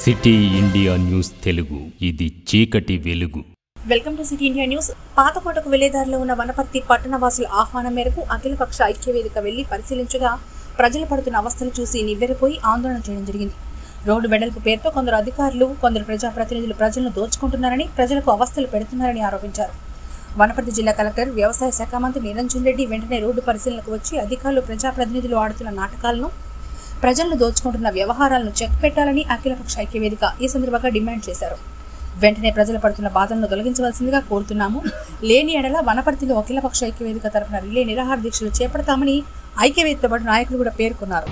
city India news Telugu ఇది చీకటి వెలుగు welcome to city India news పాతకోటకు వెళ్లేదారిలో ఉన్న వనపర్తి పట్టణవాసుల ఆహ్వానం మేరకు అఖిలపక్ష ఐక్యవేదిక వెళ్లి పరిశీలించగా ప్రజలు పడుతున్న అవస్థలు చూసి నివ్వెరపోయి ఆందోళన చేయడం జరిగింది రోడ్డు వెడల్పు పేరుతో కొందరు అధికారులు కొందరు ప్రజాప్రతినిధులు ప్రజలను దోచుకుంటున్నారని ప్రజలకు అవస్థలు పెడుతున్నారని ఆరోపించారు వనపర్తి జిల్లా కలెక్టర్ వ్యవసాయ శాఖ మంత్రి నిరంజన్ రెడ్డి వెంటనే రోడ్డు పరిశీలనకు వచ్చి అధికారులు ప్రజాప్రతినిధులు ఆడుతున్న నాటకాలను ప్రజలను దోచుకుంటున్న వ్యవహారాలను చెక్ పెట్టాలని అఖిలపక్ష ఐక్యవేదిక ఈ సందర్భంగా డిమాండ్ చేశారు వెంటనే ప్రజలు పడుతున్న బాధలను తొలగించవలసిందిగా కోరుతున్నాము లేని ఎడల వనపర్తిలో అఖిలపక్ష ఐక్యవేదిక తరపున రిలే నిరాహార దీక్షలు చేపడతామని ఐక్యవేదికతో పాటు నాయకులు కూడా పేర్కొన్నారు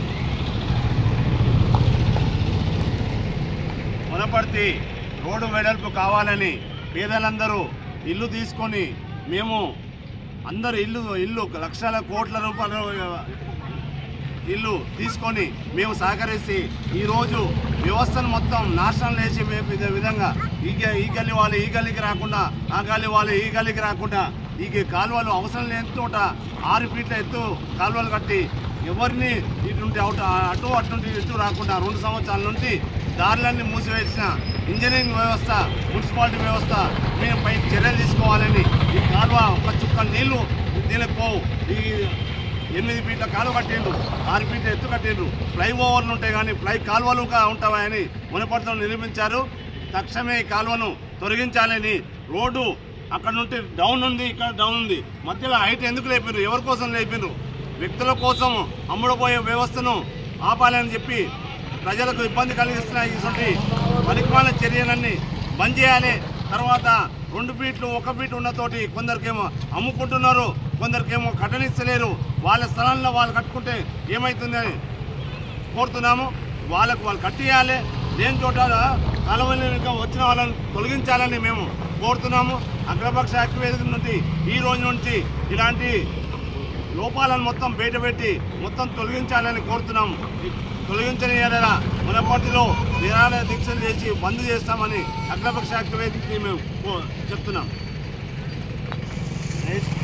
వనపర్తి రోడ్డు వెడల్పు కావాలని పేదలందరూ ఇల్లు తీసుకొని మేము అందరు ఇల్లు ఇల్లు లక్షల కోట్ల రూపాయల ఇల్లు తీసుకొని మేము సహకరిస్తే ఈరోజు వ్యవస్థను మొత్తం నాశనం చేసే వి- విధంగా ఈ గ- ఈ గల్లి వాళ్ళు ఈ గల్లికి రాకుండా ఆ గల్లి వాళ్ళు ఈ గల్లికి రాకుండా ఈ కాలువలు అవసరం లేని చోట ఆరు ఫీట్ల ఎత్తు కాలువలు కట్టి ఎవరిని ఇటు నుండి అటు అటు అటు నుండి ఇటు రాకుండా రెండు సంవత్సరాల నుండి దారులన్నీ మూసివేసిన ఇంజనీరింగ్ వ్యవస్థ మున్సిపాలిటీ వ్యవస్థ మేము పై చర్యలు తీసుకోవాలని ఈ కాలువ ఒక చుక్క నీళ్లు దీనికి పోవు ఈ ఎనిమిది ఫీట్ల కాలువ కట్టిండ్రు ఆరు ఫీట్ల ఎత్తు కట్టిండ్రు ఫ్లై ఓవర్లు ఉంటాయి కానీ ఫ్లై కాలువలు కా- ఉంటాయని మునపడతో నిర్మించారు తక్షణమే ఈ కాలువను తొలగించాలని రోడ్డు అక్కడ నుండి డౌన్ ఉంది ఇక్కడ డౌన్ ఉంది మధ్యలో హైట్ ఎందుకు లేపిండ్రు ఎవరి కోసం లేపిండ్రు వ్యక్తుల కోసం అమ్ముడుపోయే వ్యవస్థను ఆపాలని చెప్పి ప్రజలకు ఇబ్బంది కలిగిస్తున్న ఇటువంటి పరిపాలన చర్యలన్నీ బంద్ చేయాలి తర్వాత రెండు ఫీట్లు ఒక ఫీట్ ఉన్నతోటి కొందరికేమో అమ్ముకుంటున్నారు కొందరికేమో కట్టనిస్తలేరు వాళ్ళ స్థలంలో వాళ్ళు కట్టుకుంటే ఏమవుతుందని కోరుతున్నాము వాళ్ళకు వాళ్ళు కట్టియాలి లేని చోట కలవలేక వచ్చిన వాళ్ళని తొలగించాలని మేము కోరుతున్నాము అగ్రపక్ష ఐక్యవేదిక నుండి ఈ రోజు నుంచి ఇలాంటి లోపాలను మొత్తం బయటపెట్టి మొత్తం తొలగించాలని కోరుతున్నాము ఈ తొలగించని ఏదైనా మునపటిలో నిరాలయ దీక్షలు చేసి బంద్ చేస్తామని అగ్రపక్ష ఐక్యవేదికకి మేము కో- చెప్తున్నాం